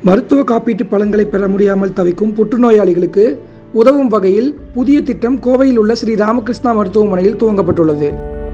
மருத்துவ காப்பீட்டு பலன்களை பெற முடியாமல் தவிக்கும் புற்றுநோயாளிகளுக்கு உதவும் வகையில் புதிய திட்டம் கோவையில் உள்ள ஸ்ரீ ராமகிருஷ்ணா மருத்துவமனையில் துவங்கப்பட்டுள்ளது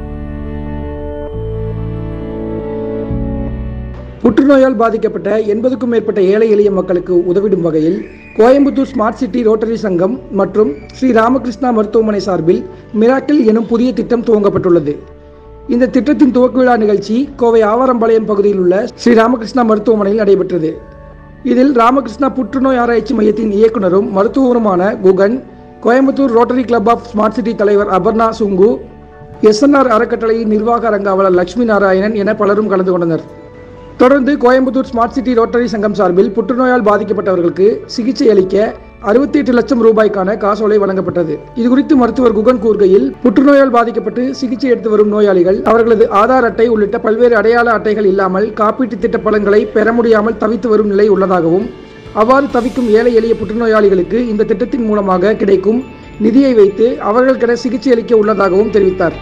புற்றுநோயால் பாதிக்கப்பட்ட எண்பதுக்கும் மேற்பட்ட ஏழை எளிய மக்களுக்கு உதவிடும் வகையில் கோயம்புத்தூர் ஸ்மார்ட் சிட்டி ரோட்டரி சங்கம் மற்றும் ஸ்ரீ ராமகிருஷ்ணா மருத்துவமனை சார்பில் மிராக்கிள் எனும் புதிய திட்டம் துவங்கப்பட்டுள்ளது இந்த திட்டத்தின் துவக்க விழா நிகழ்ச்சி கோவை ஆவாரம்பாளையம் பகுதியில் உள்ள ஸ்ரீ ராமகிருஷ்ணா மருத்துவமனையில் நடைபெற்றது இதில் ராமகிருஷ்ணா புற்றுநோய் ஆராய்ச்சி மையத்தின் இயக்குனரும் மருத்துவருமான Guhan Coimbatore rotary club of smart city தலைவர் அபர்ணா சுங்கு எஸ்என்ஆர் அறக்கட்டளையின் நிர்வாக அரங்காவலர் லட்சுமி நாராயணன் என பலரும் கலந்து கொண்டனர் தொடர்ந்து கோயம்புத்தூர் ஸ்மார்ட் சிட்டி ரோட்டரி சங்கம் சார்பில் புற்றுநோயால் பாதிக்கப்பட்டவர்களுக்கு சிகிச்சை அளிக்க அறுபத்தி எட்டு லட்சம் ரூபாய்க்கான காசோலை வழங்கப்பட்டது இதுகுறித்து மருத்துவர் குகன் கூறுகையில் புற்றுநோயால் பாதிக்கப்பட்டு சிகிச்சை எடுத்து வரும் நோயாளிகள் அவர்களது ஆதார் அட்டை உள்ளிட்ட பல்வேறு அடையாள அட்டைகள் இல்லாமல் காப்பீட்டு திட்ட பலன்களை பெற முடியாமல் தவித்து வரும் நிலை உள்ளதாகவும் அவ்வாறு தவிக்கும் ஏழை எளிய புற்றுநோயாளிகளுக்கு இந்த திட்டத்தின் மூலமாக கிடைக்கும் நிதியை வைத்து அவர்களுக்கென சிகிச்சை அளிக்க உள்ளதாகவும் தெரிவித்தார்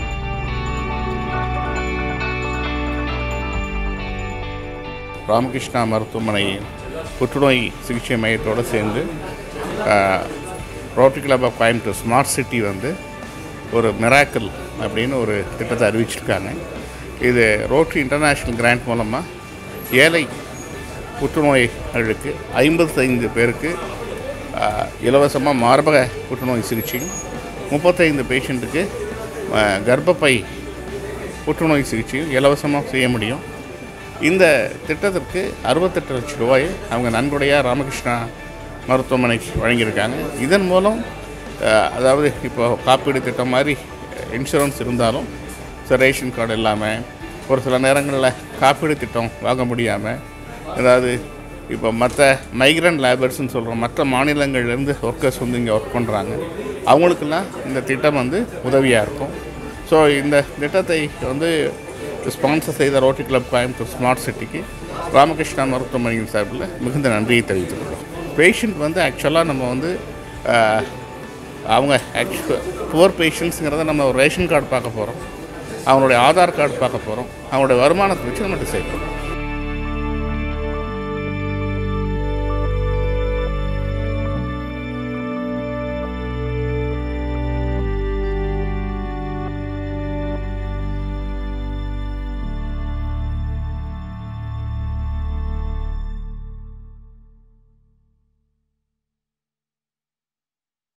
ராமகிருஷ்ணா மருத்துவமனை புற்றுநோய் சிகிச்சை மையத்தோடு சேர்ந்து ஆஹ், rotary club of Coimbatore smart city வந்து ஒரு மிராக்கிள் அப்படின்னு ஒரு திட்டத்தை அறிவிச்சிருக்காங்க இது ரோட்டரி இன்டர்நேஷ்னல் கிராண்ட் மூலமாக ஏழை புற்றுநோய்களுக்கு ஐம்பத்தைந்து பேருக்கு இலவசமாக மார்பக புற்றுநோய் சிகிச்சையும் முப்பத்தைந்து பேஷண்ட்டுக்கு கர்ப்பப்பை புற்றுநோய் சிகிச்சையும் இலவசமாக செய்ய முடியும் இந்த திட்டத்திற்கு அறுபத்தெட்டு லட்சம் ரூபாயை அவங்க நன்கொடையாக ராமகிருஷ்ணா மருத்துவமனைக்கு வழங்கியிருக்காங்க இதன் மூலம் அஹ், அதாவது இப்போ காப்பீடு திட்டம் மாதிரி இன்சூரன்ஸ் இருந்தாலும் so ரேஷன் கார்டு இல்லாமல் ஒரு சில நேரங்களில் காப்பீடு திட்டம் வாங்க முடியாமல் அதாவது இப்போ மற்ற மைக்ரண்ட் லேபர்ஸ்னு சொல்கிறோம் மற்ற மாநிலங்கள்லேருந்து ஒர்க்கர்ஸ் வந்து இங்கே ஒர்க் பண்ணுறாங்க அவங்களுக்கெல்லாம் இந்த திட்டம் வந்து உதவியாக இருக்கும் ஸோ இந்த திட்டத்தை வந்து ஸ்பான்சர் செய்த ரோட்டரி கிளப் கோயம்புத்தூர் ஸ்மார்ட் சிட்டிக்கு ராமகிருஷ்ணா மருத்துவமனையின் சார்பில் மிகுந்த நன்றியை தெரிவித்துக்கிறோம் பேஷண்ட் வந்து ஆக்சுவலாக நம்ம வந்து ஆஹ், அவங்க ஆக்சுவல் புவர் பேஷண்ட்ஸுங்கிறத நம்ம ஒரு ரேஷன் கார்டு பார்க்க போகிறோம் அவங்களுடைய ஆதார் கார்டு பார்க்க போகிறோம் அவங்களுடைய வருமானத்தை வச்சு நம்ம டிசைட் பண்ணுறோம்